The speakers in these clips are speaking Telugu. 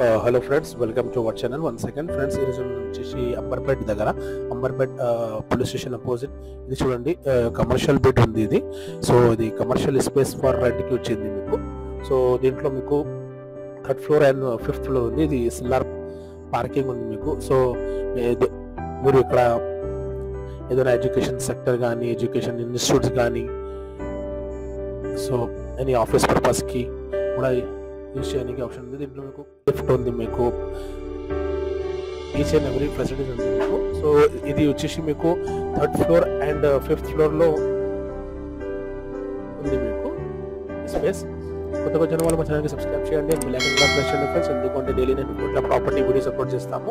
hello friends welcome to our channel one second friends ఈరోజు మనం వచ్చేసి అంబర్పేట్ దగ్గర అంబర్పేట్ పోలీస్ స్టేషన్ అపోజిట్ ఇది చూడండి కమర్షియల్ బిట్ ఉంది ఇది సో ఇది కమర్షియల్ స్పేస్ ఫర్ రెంట్కి వచ్చింది మీకు సో దీంట్లో మీకు third floor and fifth floor ఉంది ఇది సిల్లార్ పార్కింగ్ ఉంది మీకు సో ఏదో- మీరు ఇక్కడ ఏదైనా ఎడ్యుకేషన్ సెక్టర్ కానీ ఎడ్యుకేషన్ ఇన్స్టిట్యూట్స్ కానీ సో ఎనీ ఆఫీస్ పర్పస్కి కూడా యూజ్ చేయడానికి ఆప్షన్ ఉంది దీంట్లో మీకు లిఫ్ట్ ఉంది మీకు ఈచ్ అండ్ ఎవ్రీ ఫెసిలిటీస్ ఉంది మీకు సో ఇది వచ్చేసి మీకు థర్డ్ ఫ్లోర్ అండ్ ఫిఫ్త్ ఫ్లోర్లో ఉంది మీకు స్పేస్ కొత్త కొత్త వాళ్ళు మా ఛానల్కి సబ్స్క్రైబ్ చేయండి అండ్ బిల్ ఐకన్ ప్రెస్ చేయండి ఫ్రెండ్స్ ఎందుకంటే డైలీ నేను ఇట్లా ప్రాపర్టీ వీడియోస్ అప్లోడ్ చేస్తాము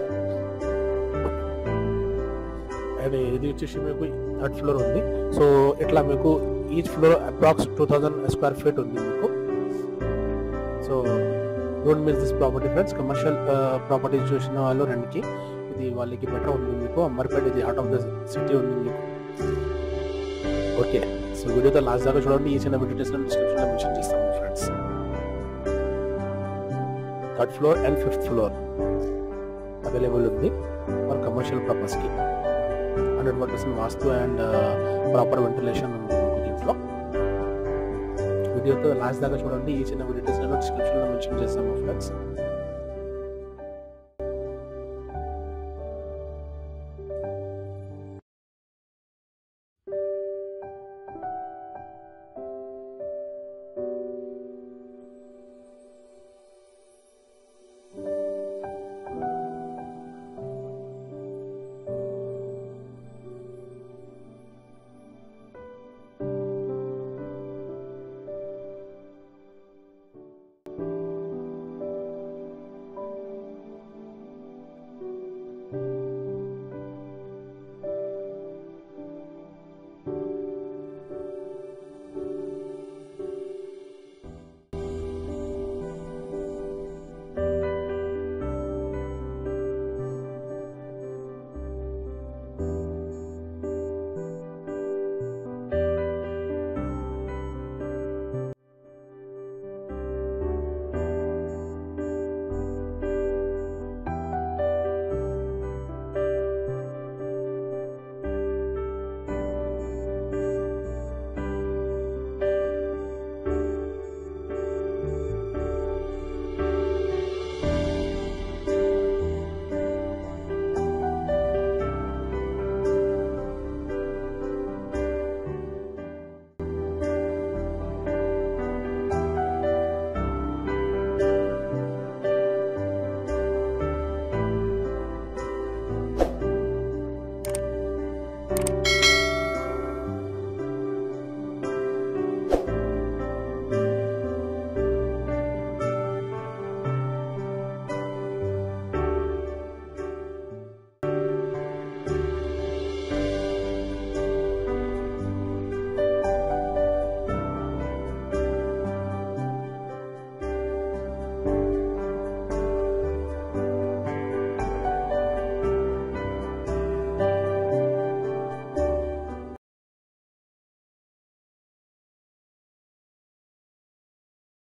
అండ్ ఇది వచ్చేసి మీకు థర్డ్ ఫ్లోర్ ఉంది సో ఇట్లా మీకు each floor approx two thousand square feet ఉంది మీకు so don't miss this property friends commercial property చూసిన వాళ్ళు రెండుకి ఇది వాళ్ళకి బెటర్ ఉంది మీకు అమ్మర్పేట ఇది హార్ట్ ఆఫ్ ద సిటీ ఉంది మీకు ఓకే సో వీడియోతో లాస్ట్ దాకా చూడండి ఈ చిన్న వీడియో డిస్క్రిప్షన్లో మెన్షన్ చేస్తాము friends third floor and fifth floor available ఉంది ఫర్ కమర్షియల్ పర్పస్కి hundred percent vastu and proper ventilation ఉంది మీకు దీంట్లో వీడియోతో లాస్ట్ దాకా చూడండి ఈ చిన్న వీడియో డిస్క్రిప్షన్లో మెన్షన్ చేస్తాము ఫ్రెండ్స్